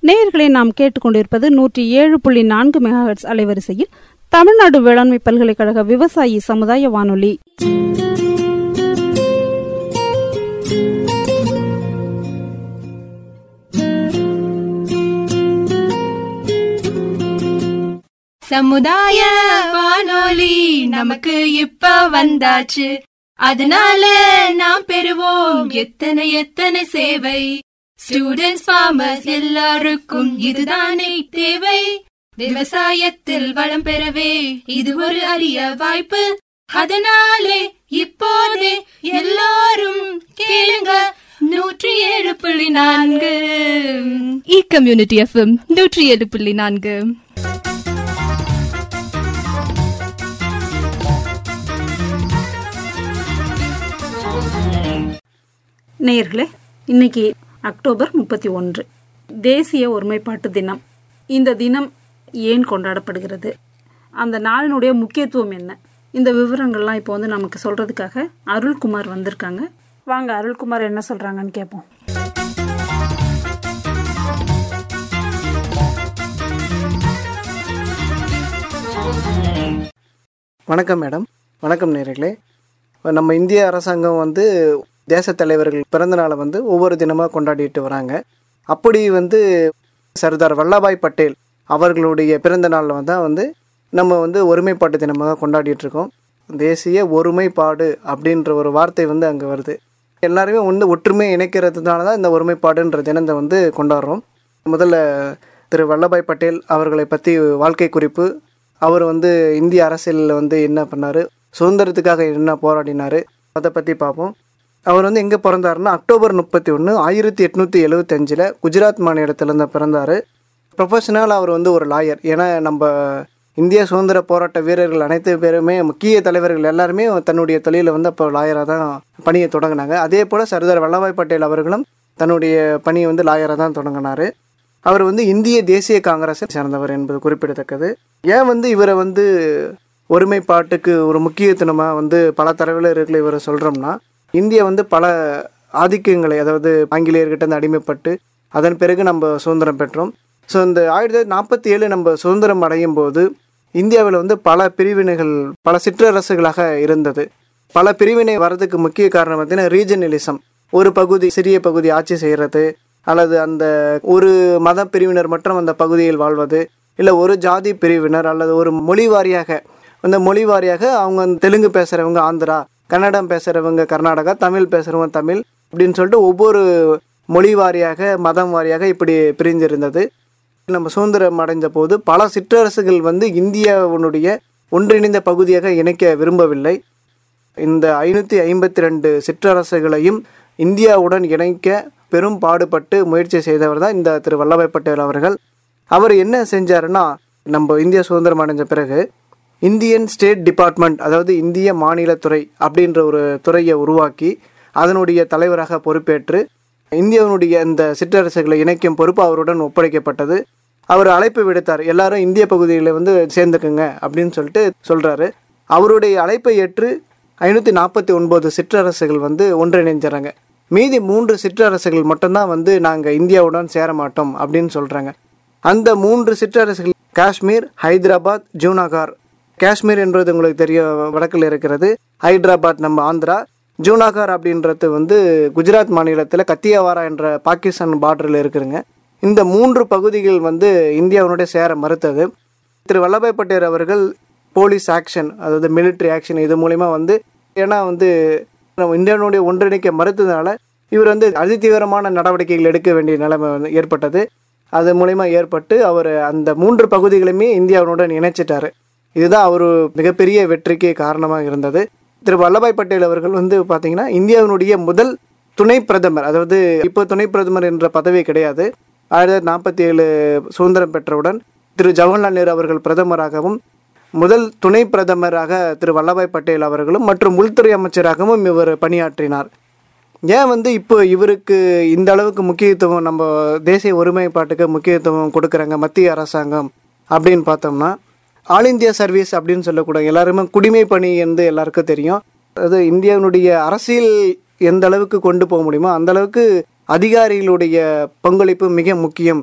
நேயர்களை நாம் கேட்டுக்கொண்டிருப்பது நூற்றி ஏழு புள்ளி நான்கு மெகாஹெட்ஸ் அலைவரிசையில் தமிழ்நாடு வேளாண்மை பல்கலைக்கழக விவசாயி சமுதாய வானொலி சமுதாய வானொலி நமக்கு இப்ப வந்தாச்சு அதனால நாம் பெறுவோம் எத்தனை எத்தனை சேவை ஸ்டூடெண்ட்ஸ் ஃபார்மர்ஸ் எல்லாருக்கும் இதுதானே தேவை விவசாயத்தில் வளம் பெறவே இது ஒரு அரிய வாய்ப்பு அதனாலே இப்போதே எல்லாரும் கேளுங்க நூற்றி ஏழு புள்ளி நான்கு இ கம்யூனிட்டி எஃப்எம் நூற்றி ஏழு புள்ளி நான்கு நேயர்களே இன்னைக்கு அக்டோபர் முப்பத்தி ஒன்று தேசிய ஒருமைப்பாட்டு தினம் இந்த தினம் ஏன் கொண்டாடப்படுகிறது அந்த நாளினுடைய முக்கியத்துவம் என்ன இந்த விவரங்கள்லாம் இப்போ வந்து நமக்கு சொல்றதுக்காக அருள்குமார் வந்திருக்காங்க வாங்க அருள்குமார் என்ன சொல்றாங்கன்னு கேட்போம் வணக்கம் மேடம் வணக்கம் நேர்களே நம்ம இந்திய அரசாங்கம் வந்து தேசத் தலைவர்கள் பிறந்த நாளை வந்து ஒவ்வொரு தினமாக கொண்டாடிட்டு வராங்க அப்படி வந்து சர்தார் வல்லபாய் பட்டேல் அவர்களுடைய பிறந்த நாளில் வந்து வந்து நம்ம வந்து ஒருமைப்பாட்டு தினமாக கொண்டாடிட்டு இருக்கோம் தேசிய ஒருமைப்பாடு அப்படின்ற ஒரு வார்த்தை வந்து அங்கே வருது எல்லாருமே வந்து ஒற்றுமை இணைக்கிறதுனால தான் இந்த ஒருமைப்பாடுன்ற தினத்தை வந்து கொண்டாடுறோம் முதல்ல திரு வல்லபாய் பட்டேல் அவர்களை பற்றி வாழ்க்கை குறிப்பு அவர் வந்து இந்திய அரசியலில் வந்து என்ன பண்ணார் சுதந்திரத்துக்காக என்ன போராடினார் அதை பற்றி பார்ப்போம் அவர் வந்து எங்கே பிறந்தாருன்னா அக்டோபர் முப்பத்தி ஒன்று ஆயிரத்தி எட்நூற்றி எழுவத்தஞ்சில் குஜராத் மாநிலத்தில் இருந்து பிறந்தார் ப்ரொஃபஷனல் அவர் வந்து ஒரு லாயர் ஏன்னா நம்ம இந்திய சுதந்திர போராட்ட வீரர்கள் அனைத்து பேருமே முக்கிய தலைவர்கள் எல்லாருமே தன்னுடைய தொழிலில் வந்து அப்போ லாயராக தான் பணியை தொடங்கினாங்க அதே போல் சர்தார் வல்லபாய் பட்டேல் அவர்களும் தன்னுடைய பணியை வந்து லாயராக தான் தொடங்கினார் அவர் வந்து இந்திய தேசிய காங்கிரஸை சேர்ந்தவர் என்பது குறிப்பிடத்தக்கது ஏன் வந்து இவரை வந்து ஒருமைப்பாட்டுக்கு ஒரு முக்கியத்துவமாக வந்து பல தலைவர்கள் இவரை சொல்கிறோம்னா இந்தியா வந்து பல ஆதிக்கங்களை அதாவது ஆங்கிலேயர்கிட்ட இருந்து அடிமைப்பட்டு அதன் பிறகு நம்ம சுதந்திரம் பெற்றோம் ஸோ இந்த ஆயிரத்தி தொள்ளாயிரத்தி நாற்பத்தி ஏழு நம்ம சுதந்திரம் அடையும் போது இந்தியாவில் வந்து பல பிரிவினைகள் பல சிற்றரசுகளாக இருந்தது பல பிரிவினை வர்றதுக்கு முக்கிய காரணம் பார்த்தீங்கன்னா ரீஜனலிசம் ஒரு பகுதி சிறிய பகுதி ஆட்சி செய்கிறது அல்லது அந்த ஒரு மத பிரிவினர் மட்டும் அந்த பகுதியில் வாழ்வது இல்லை ஒரு ஜாதி பிரிவினர் அல்லது ஒரு மொழி வாரியாக அந்த மொழி வாரியாக அவங்க அந்த தெலுங்கு பேசுகிறவங்க ஆந்திரா கன்னடம் பேசுகிறவங்க கர்நாடகா தமிழ் பேசுகிறவங்க தமிழ் அப்படின்னு சொல்லிட்டு ஒவ்வொரு மொழி வாரியாக மதம் வாரியாக இப்படி பிரிஞ்சிருந்தது நம்ம சுதந்திரம் அடைஞ்ச போது பல சிற்றரசுகள் வந்து இந்தியாவினுடைய ஒன்றிணைந்த பகுதியாக இணைக்க விரும்பவில்லை இந்த ஐநூற்றி ஐம்பத்தி ரெண்டு சிற்றரசுகளையும் இந்தியாவுடன் இணைக்க பெரும் பாடுபட்டு முயற்சி செய்தவர் தான் இந்த திரு வல்லபாய் பட்டேல் அவர்கள் அவர் என்ன செஞ்சாருன்னா நம்ம இந்திய சுதந்திரம் அடைஞ்ச பிறகு இந்தியன் ஸ்டேட் டிபார்ட்மெண்ட் அதாவது இந்திய மாநிலத்துறை அப்படின்ற ஒரு துறையை உருவாக்கி அதனுடைய தலைவராக பொறுப்பேற்று இந்தியாவினுடைய இந்த சிற்றரசுகளை இணைக்கும் பொறுப்பு அவருடன் ஒப்படைக்கப்பட்டது அவர் அழைப்பு விடுத்தார் எல்லாரும் இந்திய பகுதியில் வந்து சேர்ந்துக்குங்க அப்படின்னு சொல்லிட்டு சொல்கிறாரு அவருடைய அழைப்பை ஏற்று ஐநூற்றி நாற்பத்தி ஒன்பது சிற்றரசுகள் வந்து ஒன்றிணைஞ்சுறாங்க மீதி மூன்று சிற்றரசுகள் மட்டும்தான் வந்து நாங்கள் இந்தியாவுடன் சேர மாட்டோம் அப்படின்னு சொல்கிறாங்க அந்த மூன்று சிற்றரசுகள் காஷ்மீர் ஹைதராபாத் ஜூனாகார் காஷ்மீர் என்பது உங்களுக்கு தெரியும் வடக்கில் இருக்கிறது ஹைதராபாத் நம்ம ஆந்திரா ஜூனாகார் அப்படின்றது வந்து குஜராத் மாநிலத்தில் கத்தியாவாரா என்ற பாகிஸ்தான் பார்டரில் இருக்குதுங்க இந்த மூன்று பகுதிகள் வந்து இந்தியாவினுடைய சேர மறுத்தது திரு வல்லபாய் பட்டேல் அவர்கள் போலீஸ் ஆக்ஷன் அதாவது மிலிட்ரி ஆக்ஷன் இது மூலிமா வந்து ஏன்னா வந்து நம்ம இந்தியாவினுடைய ஒன்றிணைக்க மறுத்ததுனால இவர் வந்து அதிதீவிரமான நடவடிக்கைகள் எடுக்க வேண்டிய நிலைமை வந்து ஏற்பட்டது அது மூலிமா ஏற்பட்டு அவர் அந்த மூன்று பகுதிகளையுமே இந்தியாவுடன் இணைச்சிட்டாரு இதுதான் அவர் மிகப்பெரிய வெற்றிக்கு காரணமாக இருந்தது திரு வல்லபாய் பட்டேல் அவர்கள் வந்து பார்த்தீங்கன்னா இந்தியாவினுடைய முதல் துணை பிரதமர் அதாவது இப்போ துணை பிரதமர் என்ற பதவி கிடையாது ஆயிரத்தி தொள்ளாயிரத்தி நாற்பத்தி ஏழு சுதந்திரம் பெற்றவுடன் திரு ஜவஹர்லால் நேரு அவர்கள் பிரதமராகவும் முதல் துணை பிரதமராக திரு வல்லபாய் பட்டேல் அவர்களும் மற்றும் உள்துறை அமைச்சராகவும் இவர் பணியாற்றினார் ஏன் வந்து இப்போ இவருக்கு இந்த அளவுக்கு முக்கியத்துவம் நம்ம தேசிய ஒருமைப்பாட்டுக்கு முக்கியத்துவம் கொடுக்குறாங்க மத்திய அரசாங்கம் அப்படின்னு பார்த்தோம்னா ஆல் இந்தியா சர்வீஸ் அப்படின்னு சொல்லக்கூட எல்லாருமே குடிமை பணி என்று எல்லாருக்கும் தெரியும் அது இந்தியாவினுடைய அரசியல் எந்த அளவுக்கு கொண்டு போக முடியுமோ அந்த அளவுக்கு அதிகாரிகளுடைய பங்களிப்பு மிக முக்கியம்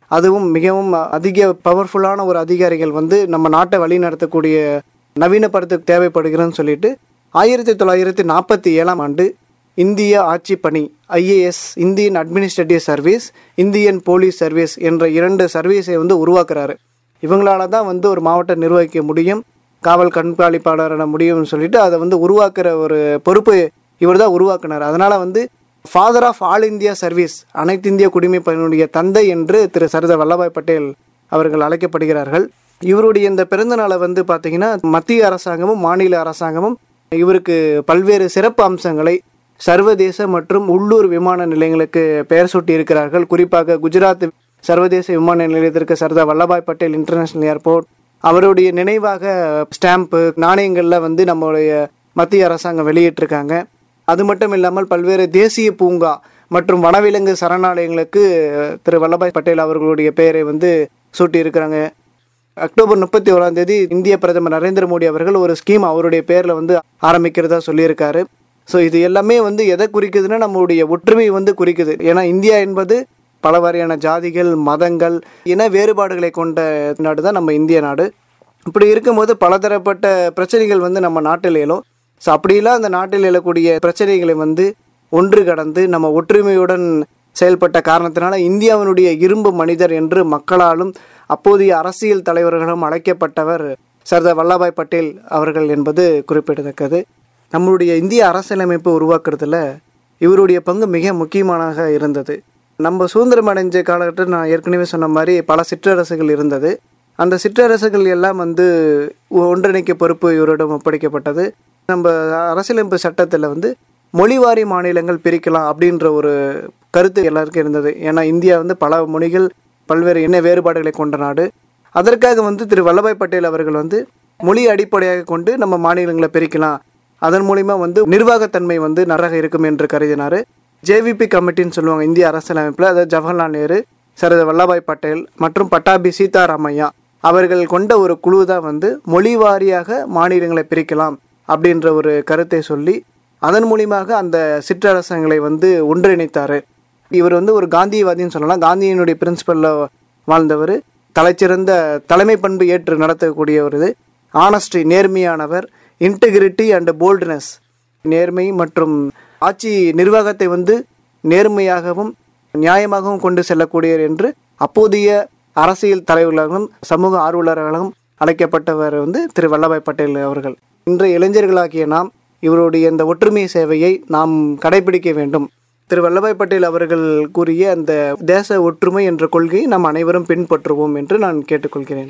அதுவும் மிகவும் அதிக பவர்ஃபுல்லான ஒரு அதிகாரிகள் வந்து நம்ம நாட்டை வழி நடத்தக்கூடிய நவீனப்படுத்த தேவைப்படுகிறதுன்னு சொல்லிட்டு ஆயிரத்தி தொள்ளாயிரத்தி நாற்பத்தி ஏழாம் ஆண்டு இந்திய ஆட்சி பணி IAS Indian administrative service Indian police service என்ற இரண்டு சர்வீஸை வந்து உருவாக்குறாரு இவங்களால தான் வந்து ஒரு மாவட்டம் நிர்வகிக்க முடியும் காவல் கண்காணிப்பாளரான முடியும்னு சொல்லிட்டு அதை வந்து உருவாக்குற ஒரு பொறுப்பு இவர் தான் உருவாக்குனார் அதனால வந்து father of all India service அனைத்து இந்திய குடிமை பணியினுடைய தந்தை என்று திரு சர்தார் வல்லபாய் பட்டேல் அவர்கள் அழைக்கப்படுகிறார்கள் இவருடைய இந்த பிறந்த நாளை வந்து பார்த்தீங்கன்னா மத்திய அரசாங்கமும் மாநில அரசாங்கமும் இவருக்கு பல்வேறு சிறப்பு அம்சங்களை சர்வதேச மற்றும் உள்ளூர் விமான நிலையங்களுக்கு பெயர் சூட்டி இருக்கிறார்கள் குறிப்பாக குஜராத் சர்வதேச விமான நிலையத்திற்கு சர்தார் வல்லபாய் பட்டேல் இன்டர்நேஷனல் ஏர்போர்ட் அவருடைய நினைவாக ஸ்டாம்ப்பு நாணயங்கள்ல வந்து நம்மளுடைய மத்திய அரசாங்கம் வெளியிட்டிருக்காங்க அது மட்டும் இல்லாமல் பல்வேறு தேசிய பூங்கா மற்றும் வனவிலங்கு சரணாலயங்களுக்கு திரு வல்லபாய் பட்டேல் அவர்களுடைய பெயரை வந்து சூட்டி இருக்கிறாங்க அக்டோபர் முப்பத்தி ஓராம் தேதி இந்திய பிரதமர் நரேந்திர மோடி அவர்கள் ஒரு ஸ்கீம் அவருடைய பேரில் வந்து ஆரம்பிக்கிறதா சொல்லியிருக்காரு ஸோ இது எல்லாமே வந்து எதை குறிக்குதுன்னா நம்மளுடைய ஒற்றுமை வந்து குறிக்குது ஏன்னா இந்தியா என்பது பல வகையான ஜாதிகள் மதங்கள் இன வேறுபாடுகளை கொண்ட நாடு தான் நம்ம இந்திய நாடு இப்படி இருக்கும்போது பலதரப்பட்ட பிரச்சனைகள் வந்து நம்ம நாட்டில் எழும் ஸோ அப்படிலாம் அந்த நாட்டில் எழக்கூடிய பிரச்சனைகளை வந்து ஒன்று கடந்து நம்ம ஒற்றுமையுடன் செயல்பட்ட காரணத்தினால இந்தியாவினுடைய இரும்பு மனிதர் என்று மக்களாலும் அப்போதைய அரசியல் தலைவர்களும் அழைக்கப்பட்டவர் சர்தார் வல்லபாய் பட்டேல் அவர்கள் என்பது குறிப்பிடத்தக்கது நம்மளுடைய இந்திய அரசியலமைப்பு உருவாக்குறதுல இவருடைய பங்கு மிக முக்கியமானதாக இருந்தது நம்ம சுதந்திரம் அடைஞ்ச காலகட்டத்தில் நான் ஏற்கனவே சொன்ன மாதிரி பல சிற்றரசுகள் இருந்தது அந்த சிற்றரசுகள் எல்லாம் வந்து ஒன்றிணைக்க பொறுப்பு இவரிடம் ஒப்படைக்கப்பட்டது நம்ம அரசியலமைப்பு சட்டத்தில் வந்து மொழிவாரி மாநிலங்கள் பிரிக்கலாம் அப்படின்ற ஒரு கருத்து எல்லாருக்கும் இருந்தது ஏன்னா இந்தியா வந்து பல மொழிகள் பல்வேறு இன வேறுபாடுகளை கொண்ட நாடு அதற்காக வந்து திரு வல்லபாய் பட்டேல் அவர்கள் வந்து மொழி அடிப்படையாக கொண்டு நம்ம மாநிலங்களை பிரிக்கலாம் அதன் மூலிமா வந்து நிர்வாகத்தன்மை வந்து நன்றாக இருக்கும் என்று கருதினார் ஜேவிபி கமிட்டின்னு சொல்லுவாங்க இந்திய அரசியலமைப்பில் அதாவது ஜவஹர்லால் நேரு சர்தார் வல்லபாய் பட்டேல் மற்றும் பட்டாபி சீதாராமையா அவர்கள் கொண்ட ஒரு குழு தான் வந்து மொழி வாரியாக மாநிலங்களை பிரிக்கலாம் அப்படின்ற ஒரு கருத்தை சொல்லி அதன் மூலியமாக அந்த சிற்றரசங்களை வந்து ஒன்றிணைத்தார் இவர் வந்து ஒரு காந்தியவாதின்னு சொல்லலாம் காந்தியினுடைய பிரின்சிபலில் வாழ்ந்தவர் தலைச்சிறந்த தலைமை பண்பு ஏற்று நடத்தக்கூடிய ஒரு இது ஆனஸ்டி நேர்மையானவர் இன்டெகிரிட்டி அண்ட் போல்ட்னஸ் நேர்மை மற்றும் ஆட்சி நிர்வாகத்தை வந்து நேர்மையாகவும் நியாயமாகவும் கொண்டு செல்லக்கூடியவர் என்று அப்போதைய அரசியல் தலைவர்களாகவும் சமூக ஆர்வலர்களாகவும் அழைக்கப்பட்டவர் வந்து திரு வல்லபாய் பட்டேல் அவர்கள் இன்றைய இளைஞர்களாகிய நாம் இவருடைய இந்த ஒற்றுமை சேவையை நாம் கடைபிடிக்க வேண்டும் திரு வல்லபாய் பட்டேல் அவர்கள் கூறிய அந்த தேச ஒற்றுமை என்ற கொள்கையை நாம் அனைவரும் பின்பற்றுவோம் என்று நான் கேட்டுக்கொள்கிறேன்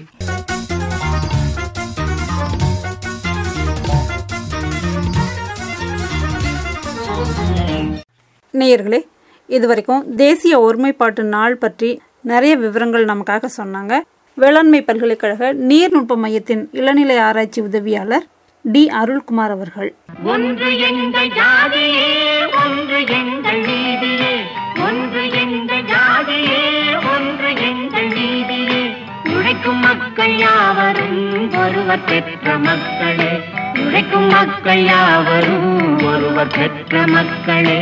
நேயர்களே இது வரைக்கும் தேசிய ஒருமைப்பாட்டு நாள் பற்றி நிறைய விவரங்கள் நமக்காக சொன்னாங்க வேளாண்மை பல்கலைக்கழக நீர்நுட்ப மையத்தின் இளநிலை ஆராய்ச்சி உதவியாளர் டி அருள்குமார் அவர்கள் ஒன்று எங்கள் ஜாதியே ஒன்று எங்கள் நீதியே ஒன்று எங்கள் ஜாதியே ஒன்று எங்கள் நீதியே உழைக்கும் மக்கள் யாவரும் ஒருவர் பெற்ற மக்களே உழைக்கும் மக்கள் யாவரும் ஒருவர் பெற்ற மக்களே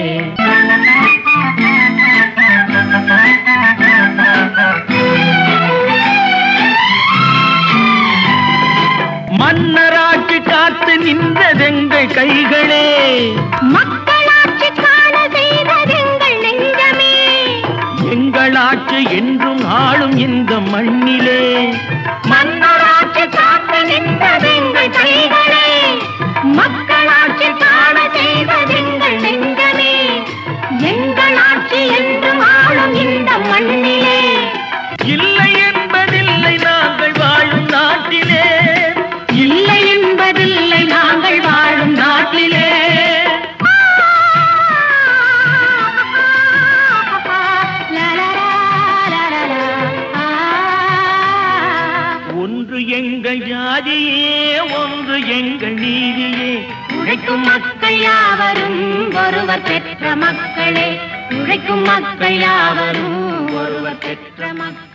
மன்னராட்சி காத்து நின்றதெங்கள் கைகளே மக்களாட்சி காண செய்வதெங்கள் நெஞ்சமே எங்கள் ஆட்சி என்றும் ஆளும் இந்த மண்ணிலே மன்னராட்சி காத்து நின்றதெங்கள் கைகளே மக்களாட்சி காண செய்வதெங்கள் நெஞ்சமே எங்கள் ஆட்சி என்றும் ஆளும் இந்த மண்ணிலே இல்லை என்பதில்லை நாங்கள் வாழும் நாட்டிலே இல்லை என்பதில்லை நாங்கள் வாழும் நாட்டிலே ஒன்று எங்கள் ஜாதியே ஒன்று எங்கள் நீதியே உழைக்கும் மக்கள் யாவரும் ஒருவர் பெற்ற மக்களே உழைக்கும் மக்கள் யாவரும் ஒருவர் பெற்ற மக்கள்